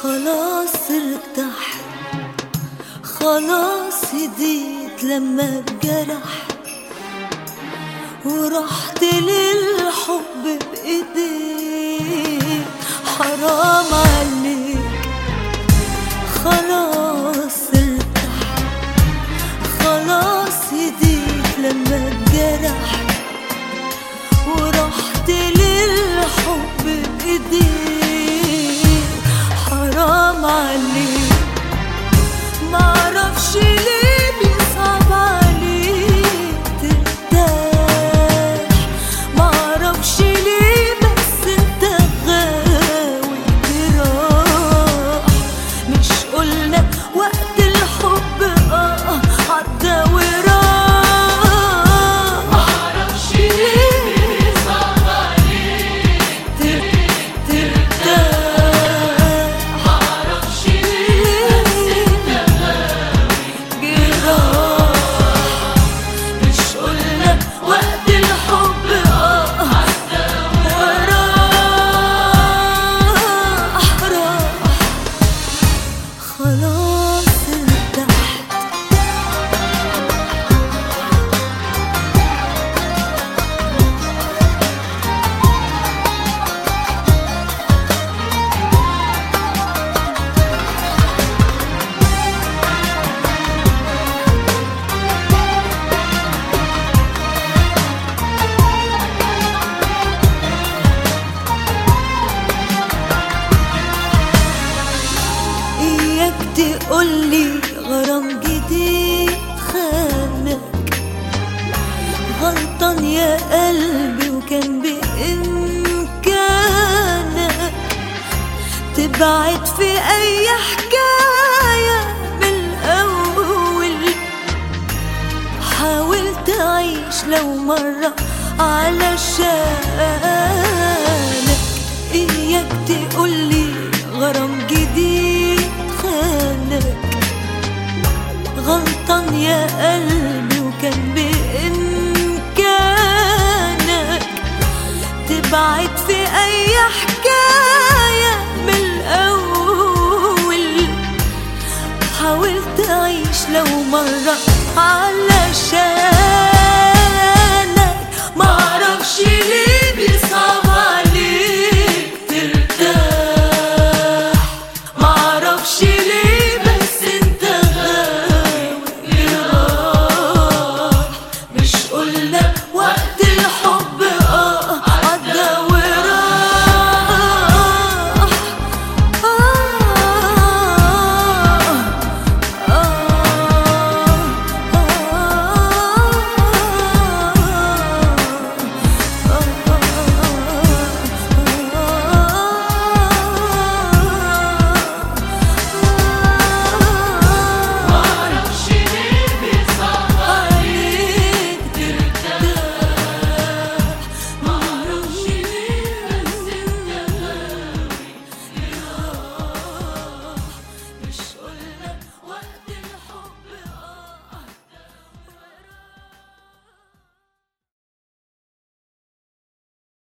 خلاص ارتحت خلاص هديت لما اتجرح ورحت للحب بإيديك حرام عليك خلاص ارتحت خلاص هديت لما اتجرح ورحت للحب بإيديك حرام عليك معرفش ليه بيصعب عليك ترتاح معرفش ليه بس انت غاوي جراح مش قلنا وقت الحب اه عدى وراح معرفش ليه بيصعب عليك ترتاح معرفش ليه جراح مش قلنا وقت الحب اه وراح راح خلاص ارتحت إياك تقولي غرام جديد خانك غلطان يا قلبي وكان بإمكانك تبعد في أي حكاية من الأول حاول تعيش لو مرة علشانك إياك تقولي غرام جديد خانك غلطان يا قلبي وكان بإمكانك تبعد في أي حكاية من الأول حاول تعيش لو مرة